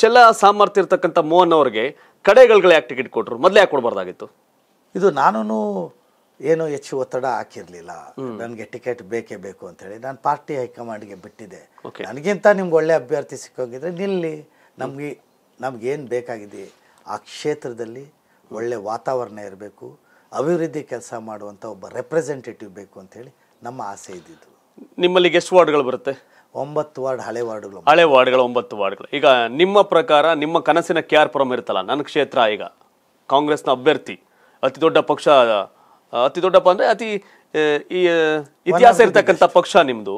ಇಷ್ಟೆಲ್ಲ ಸಾಮರ್ಥ್ಯ ಇರ್ತಕ್ಕಂಥ ಮೋಹನ್ ಅವ್ರಿಗೆ ಕಡೆಗಳಿಗೆ ಯಾಕೆ ಟಿಕೆಟ್ ಕೊಟ್ರು ಮೊದಲೇ ಯಾಕೆ ಕೊಡಬಾರ್ದಾಗಿತ್ತು ಇದು ನಾನು ಏನೋ ಹೆಚ್ಚು ಒತ್ತಡ ಹಾಕಿರ್ಲಿಲ್ಲ ನನಗೆ ಟಿಕೆಟ್ ಬೇಕೇ ಬೇಕು ಅಂತೇಳಿ ನಾನು ಪಾರ್ಟಿ ಹೈಕಮಾಂಡ್ಗೆ ಬಿಟ್ಟಿದ್ದೆ Okay. ನನಗಿಂತ ನಿಮ್ಗೆ ಒಳ್ಳೆ ಅಭ್ಯರ್ಥಿ ಸಿಕ್ಕೋಗಿದ್ರೆ ನಿಲ್ಲಿ ನಮಗೆ ನಮ್ಗೇನು ಬೇಕಾಗಿದೆ ಆ ಕ್ಷೇತ್ರದಲ್ಲಿ ಒಳ್ಳೆ ವಾತಾವರಣ ಇರಬೇಕು ಅಭಿವೃದ್ಧಿ ಕೆಲಸ ಮಾಡುವಂಥ ಒಬ್ಬ ರೆಪ್ರೆಸೆಂಟೇಟಿವ್ ಬೇಕು ಅಂತೇಳಿ ನಮ್ಮ ಆಸೆ ಇದ್ದಿದ್ದು ನಿಮ್ಮಲ್ಲಿ ಎಷ್ಟು ವಾರ್ಡ್ಗಳು ಬರುತ್ತೆ ಒಂಬತ್ತು ವಾರ್ಡ್ ಹಳೆ ವಾರ್ಡ್ಗಳು ಹಳೆ ವಾರ್ಡ್ಗಳು ಒಂಬತ್ತು ವಾರ್ಡ್ಗಳು ಈಗ ನಿಮ್ಮ ಪ್ರಕಾರ ನಿಮ್ಮ ಕನಸಿನ ಕೆ ಆರ್ ಪುರಂ ಇರುತ್ತಲ್ಲ ನನ್ನ ಕ್ಷೇತ್ರ ಈಗ ಕಾಂಗ್ರೆಸ್ನ ಅಭ್ಯರ್ಥಿ ಅತಿ ದೊಡ್ಡ ಪಕ್ಷ ಆ, ಅತಿ ದೊಡ್ಡಪ್ಪ ಅಂದ್ರೆ ಅತಿ ಆ, ಈ ಆ, ಇತಿಹಾಸ ಇರ್ತಕ್ಕಂಥ ಪಕ್ಷ ನಿಮ್ದು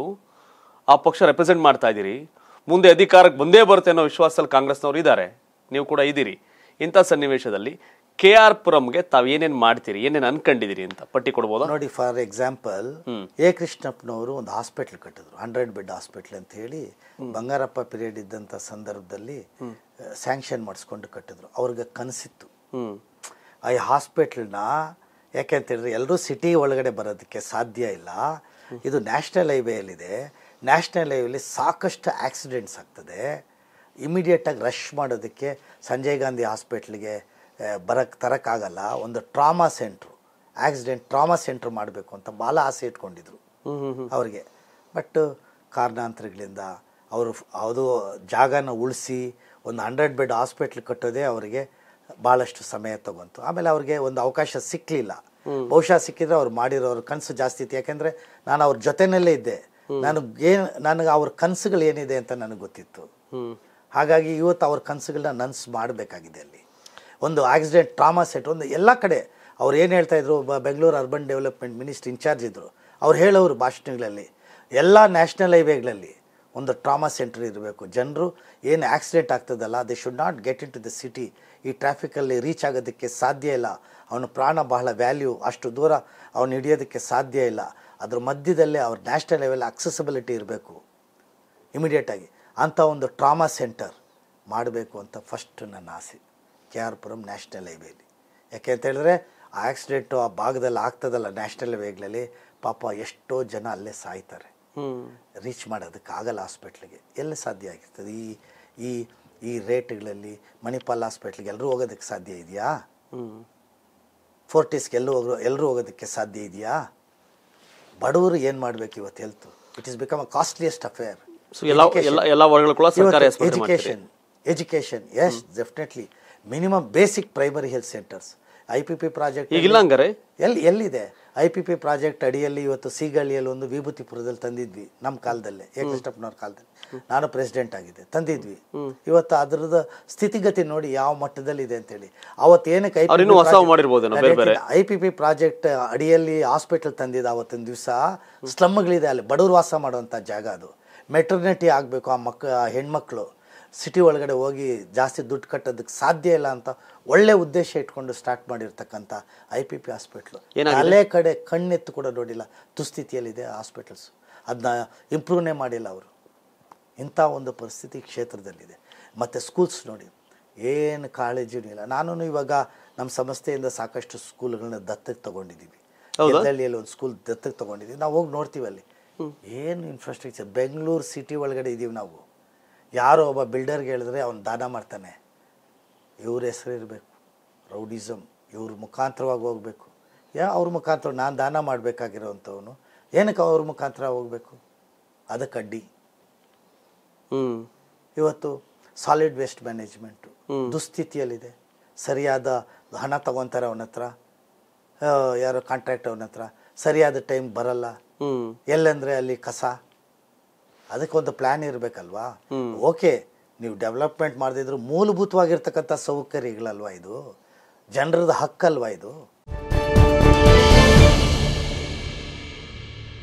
ಆ ಪಕ್ಷ ರೆಪ್ರೆಸೆಂಟ್ ಮಾಡ್ತಾ ಇದ್ದೀರಿ ಮುಂದೆ ಅಧಿಕಾರಕ್ಕೆ ಬಂದೇ ಬರುತ್ತೆ ಅನ್ನೋ ವಿಶ್ವಾಸದಲ್ಲಿ ಕಾಂಗ್ರೆಸ್ನವ್ರು ಇದ್ದಾರೆ ನೀವು ಕೂಡ ಇದ್ದೀರಿ ಇಂಥ ಸನ್ನಿವೇಶದಲ್ಲಿ ಕೆ ಆರ್ ಪುರಂಗೆ ತಾವು ಏನೇನ್ ಮಾಡ್ತೀರಿ ಏನೇನ್ ಅನ್ಕೊಂಡಿದ್ದೀರಿ ಅಂತ ಪಟ್ಟಿ ಕೊಡ್ಬೋದಾ ನೋಡಿ ಫಾರ್ ಎಕ್ಸಾಂಪಲ್ ಎ ಕೃಷ್ಣಪ್ಪನವರು ಒಂದು ಹಾಸ್ಪಿಟ್ಲ್ ಕಟ್ಟಿದ್ರು ಹಂಡ್ರೆಡ್ ಬೆಡ್ ಹಾಸ್ಪಿಟ್ಲ್ ಅಂತ ಹೇಳಿ ಬಂಗಾರಪ್ಪ ಪೀರಿಯಡ್ ಇದ್ದಂಥ ಸಂದರ್ಭದಲ್ಲಿ ಸ್ಯಾಂಕ್ಷನ್ ಮಾಡಿಸ್ಕೊಂಡು ಕಟ್ಟಿದ್ರು ಅವ್ರಿಗೆ ಕನಸಿತ್ತು ಹ್ಮ್ ಆ ಹಾಸ್ಪಿಟ್ಲ್ನ ಯಾಕೆ ಅಂತ ಹೇಳಿದ್ರೆ ಎಲ್ಲರೂ ಸಿಟಿ ಒಳಗಡೆ ಬರೋದಕ್ಕೆ ಸಾಧ್ಯ ಇಲ್ಲ ಇದು ನ್ಯಾಷನಲ್ ಹೈವೇಯಲ್ಲಿದೆ ನ್ಯಾಷನಲ್ ಹೈವೇಲಿ ಸಾಕಷ್ಟು ಆಕ್ಸಿಡೆಂಟ್ಸ್ ಆಗ್ತದೆ ಇಮಿಡಿಯೇಟಾಗಿ ರಶ್ ಮಾಡೋದಕ್ಕೆ ಸಂಜಯ್ ಗಾಂಧಿ ಹಾಸ್ಪಿಟ್ಲಿಗೆ ಬರಕ್ಕೆ ತರೋಕ್ಕಾಗಲ್ಲ ಒಂದು trauma centre accident trauma centre ಮಾಡಬೇಕು ಅಂತ ಭಾಳ ಆಸೆ ಇಟ್ಕೊಂಡಿದ್ರು ಹ್ಮ್ ಹ್ಮ್ ಹ್ಮ್ ಅವ್ರಿಗೆ ಬಟ್ ಕಾರಣಾಂತರಗಳಿಂದ ಅವರು ಅದು ಜಾಗನ ಉಳಿಸಿ ಒಂದು ಹಂಡ್ರೆಡ್ ಬೆಡ್ ಹಾಸ್ಪಿಟ್ಲ್ ಕಟ್ಟೋದೇ ಅವರಿಗೆ ಭಾಳಷ್ಟು ಸಮಯ ತಗೊಂತು ಆಮೇಲೆ ಅವ್ರಿಗೆ ಒಂದು ಅವಕಾಶ ಸಿಕ್ಕಲಿಲ್ಲ ಬಹುಶಃ ಸಿಕ್ಕಿದ್ರೆ ಅವ್ರು ಮಾಡಿರೋರು ಕನಸು ಜಾಸ್ತಿ ಇತ್ತು ಯಾಕೆಂದರೆ ನಾನು ಅವ್ರ ಜೊತೆನಲ್ಲೇ ಇದ್ದೆ ನನಗೆ ಏನು ನನಗೆ ಅವ್ರ ಕನಸುಗಳು ಏನಿದೆ ಅಂತ ನನಗೆ ಗೊತ್ತಿತ್ತು ಹ್ಮ್ ಹಾಗಾಗಿ ಇವತ್ತು ಅವ್ರ ಕನಸುಗಳನ್ನ ನನ್ಸು ಮಾಡಬೇಕಾಗಿದೆ ಅಲ್ಲಿ ಒಂದು ಆಕ್ಸಿಡೆಂಟ್ ಟ್ರಾಮಾ ಸೆಟ್ ಒಂದು ಎಲ್ಲ ಕಡೆ ಅವ್ರು ಏನು ಹೇಳ್ತಾ ಇದ್ರು ಬ- Bengaluru urban development minister in charge ಇದ್ದರು ಅವ್ರು ಹೇಳೋರು ಭಾಷಣಗಳಲ್ಲಿ ಎಲ್ಲ ನ್ಯಾಷನಲ್ ಹೈವೇಗಳಲ್ಲಿ ಒಂದು ಟ್ರಾಮಾ ಸೆಂಟರ್ ಇರಬೇಕು ಜನರು ಏನು ಆಕ್ಸಿಡೆಂಟ್ ಆಗ್ತದಲ್ಲ they should not get into the city ಈ ಟ್ರಾಫಿಕಲ್ಲಿ ರೀಚ್ ಆಗೋದಕ್ಕೆ ಸಾಧ್ಯ ಇಲ್ಲ ಅವನ ಪ್ರಾಣ ಬಹಳ ವ್ಯಾಲ್ಯೂ ಅಷ್ಟು ದೂರ ಅವನು ಹಿಡಿಯೋದಕ್ಕೆ ಸಾಧ್ಯ ಇಲ್ಲ ಅದ್ರ ಮಧ್ಯದಲ್ಲೇ ಅವ್ರ ನ್ಯಾಷನಲ್ ಲೆವೆಲ್ ಅಕ್ಸೆಸಿಬಿಲಿಟಿ ಇರಬೇಕು ಇಮಿಡಿಯೇಟಾಗಿ ಅಂಥ ಒಂದು ಟ್ರಾಮಾ ಸೆಂಟರ್ ಮಾಡಬೇಕು ಅಂತ ಫಸ್ಟ್ ನನ್ನ ಆಸೆ ಕೆ ಆರ್ ಪುರಂ ನ್ಯಾಷನಲ್ ಹೈವೇಲಿ ಯಾಕೆ ಅಂತ ಹೇಳಿದ್ರೆ ಆ ಆಕ್ಸಿಡೆಂಟು ಆ ಭಾಗದಲ್ಲಿ ಆಗ್ತದಲ್ಲ ನ್ಯಾಷನಲ್ ಹೈವೇಗಳಲ್ಲಿ ಪಾಪ ಎಷ್ಟೋ ಜನ ಅಲ್ಲೇ ಸಾಯ್ತಾರೆ ಹ್ಮ್ ರೀಚ್ ಮಾಡೋದಕ್ಕೆ ಆಗಲ್ಲ ಹಾಸ್ಪಿಟ್ಲಿಗೆ ಎಲ್ಲಿ ಸಾಧ್ಯ ಆಗಿರ್ತದೆ ಈ ಈ ಈ ರೇಟ್ಗಳಲ್ಲಿ ಮಣಿಪಾಲ್ ಹಾಸ್ಪಿಟ್ಲಿಗೆ ಎಲ್ಲರೂ ಹೋಗೋದಕ್ಕೆ ಸಾಧ್ಯ ಇದೆಯಾ ಹ್ಮ್ ಫೋರ್ಟಿಸ್ಗೆ ಎಲ್ಲೂ ಹೋಗೋ ಎಲ್ಲರೂ ಹೋಗೋದಕ್ಕೆ ಸಾಧ್ಯ ಇದೆಯಾ ಬಡವರು ಏನು ಮಾಡಬೇಕು ಇವತ್ತು health it is become a costliest affair so ಎಲ್ಲ ಎಲ್ಲ ಎಲ್ಲ ವರ್ಗಗಳು ಕೂಡ ಸರ್ಕಾರಿ ಆಸ್ಪತ್ರೆ ಮಾಡ್ತೀರಿ education education yes definitely minimum basic primary health centres I P P project ಈಗಿಲ್ಲ ಹಂಗಾರೆ ಎಲ್ಲಿ ಎಲ್ಲಿದೆ ಐ ಪಿ ಪಿ ಪ್ರಾಜೆಕ್ಟ್ ಅಡಿಯಲ್ಲಿ ಇವತ್ತು ಸೀಗಳ್ಳಿಯಲ್ಲಿ ಒಂದು ವಿಭೂತಿಪುರದಲ್ಲಿ ತಂದಿದ್ವಿ ನಮ್ಮ ಕಾಲದಲ್ಲೇ ಎ ಕೃಷ್ಣಪ್ಪನವ್ರ ಕಾಲದಲ್ಲಿ ನಾನು ಪ್ರೆಸಿಡೆಂಟ್ ಆಗಿದ್ದೆ ತಂದಿದ್ವಿ ಇವತ್ತು ಅದರದ ಸ್ಥಿತಿಗತಿ ನೋಡಿ ಯಾವ ಮಟ್ಟದಲ್ಲಿದೆ ಅಂತೇಳಿ ಅವತ್ತು ಏನಕ್ಕೆ ಅವ್ರು ಇನ್ನೂ ಹೊಸವು ಮಾಡಿರ್ಬೋದೇನೋ ಬೇರೆ ಬೇರೆ. ಐ ಪಿ ಪಿ ಪ್ರಾಜೆಕ್ಟ್ ಅಡಿಯಲ್ಲಿ ಹಾಸ್ಪಿಟಲ್ ತಂದಿದ್ದ ಅವತ್ತಿನ ದಿವಸ ಸ್ಲಮ್ಗಳಿದೆ ಅಲ್ಲಿ ಬಡವರು ವಾಸ ಮಾಡುವಂಥ ಜಾಗ ಅದು ಮೆಟರ್ನಿಟಿ ಆಗಬೇಕು ಆ ಮಕ್ಕ ಆ ಹೆಣ್ಮಕ್ಳು ಸಿಟಿ ಒಳಗಡೆ ಹೋಗಿ ಜಾಸ್ತಿ ದುಡ್ಡು ಕಟ್ಟೋದಕ್ಕೆ ಸಾಧ್ಯ ಇಲ್ಲ ಅಂತ ಒಳ್ಳೆ ಉದ್ದೇಶ ಇಟ್ಕೊಂಡು ಸ್ಟಾರ್ಟ್ ಮಾಡಿರ್ತಕ್ಕಂಥ ಐ ಪಿ ಪಿ ಹಾಸ್ಪಿಟ್ಲು ಏನಾಗಿದೆ? ಹಳೆ ಕಡೆ ಕಣ್ಣೆತ್ತು ಕೂಡ ನೋಡಿಲ್ಲ ದುಸ್ಥಿತಿಯಲ್ಲಿದೆ ಹಾಸ್ಪಿಟಲ್ಸ್ ಅದನ್ನ ಇಂಪ್ರೂವ್ನೇ ಮಾಡಿಲ್ಲ ಅವರು ಇಂಥ ಒಂದು ಪರಿಸ್ಥಿತಿ ಕ್ಷೇತ್ರದಲ್ಲಿದೆ ಮತ್ತು ಸ್ಕೂಲ್ಸ್ ನೋಡಿ ಏನು ಕಾಳಜಿನೂ ಇಲ್ಲ ನಾನು ಇವಾಗ ನಮ್ಮ ಸಂಸ್ಥೆಯಿಂದ ಸಾಕಷ್ಟು ಸ್ಕೂಲ್ಗಳನ್ನ ದತ್ತಕ್ಕೆ ತಗೊಂಡಿದ್ದೀವಿ ಹೌದಾ? ಗೆದ್ದಳ್ಳಿಯಲ್ಲಿ ಒಂದು ಸ್ಕೂಲ್ ದತ್ತಕ್ಕೆ ತಗೊಂಡಿದ್ದೀವಿ ನಾವು ಹೋಗಿ ನೋಡ್ತೀವಿ ಅಲ್ಲಿ ಏನು ಇನ್ಫ್ರಾಸ್ಟ್ರಕ್ಚರ್ ಬೆಂಗಳೂರು ಸಿಟಿ ಒಳಗಡೆ ಇದ್ದೀವಿ ನಾವು ಯಾರೋ ಒಬ್ಬ ಬಿಲ್ಡರ್ಗೆ ಹೇಳಿದ್ರೆ ಅವ್ನು ದಾನ ಮಾಡ್ತಾನೆ ಇವ್ರ ಹೆಸರು ಇರಬೇಕು ರೌಡಿಸಮ್ ಇವ್ರ ಮುಖಾಂತರವಾಗಿ ಹೋಗಬೇಕು ಯಾ ಅವ್ರ ಮುಖಾಂತರ ನಾನು ದಾನ ಮಾಡಬೇಕಾಗಿರೋವಂಥವನು ಏನಕ್ಕೆ ಅವ್ರ ಮುಖಾಂತರ ಹೋಗಬೇಕು ಅದಕ್ಕೆ ಅಡ್ಡಿ ಹ್ಮ್ ಇವತ್ತು ಸಾಲಿಡ್ ವೇಸ್ಟ್ ಮ್ಯಾನೇಜ್ಮೆಂಟು ದುಸ್ಥಿತಿಯಲ್ಲಿದೆ ಸರಿಯಾದ ಹಣ ತಗೊತಾರೆ ಅವನ ಹತ್ರ ಆ, ಯಾರೋ ಕಾಂಟ್ರಾಕ್ಟ್ ಅವನ ಹತ್ರ ಸರಿಯಾದ ಟೈಮ್ ಬರಲ್ಲ ಹ್ಮ್ ಎಲ್ಲಂದ್ರೆ ಅಲ್ಲಿ ಕಸ ಅದಕ್ಕೊಂದು ಪ್ಲ್ಯಾನ್ ಇರಬೇಕಲ್ವಾ ಓಕೆ ನೀವು ಡೆವಲಪ್ಮೆಂಟ್ ಮಾಡದಿದ್ರು ಮೂಲಭೂತವಾಗಿರ್ತಕ್ಕಂಥ ಸೌಕರ್ಯಗಳಲ್ವಾ ಇದು ಜನರದ ಹಕ್ಕಲ್ವಾ ಇದು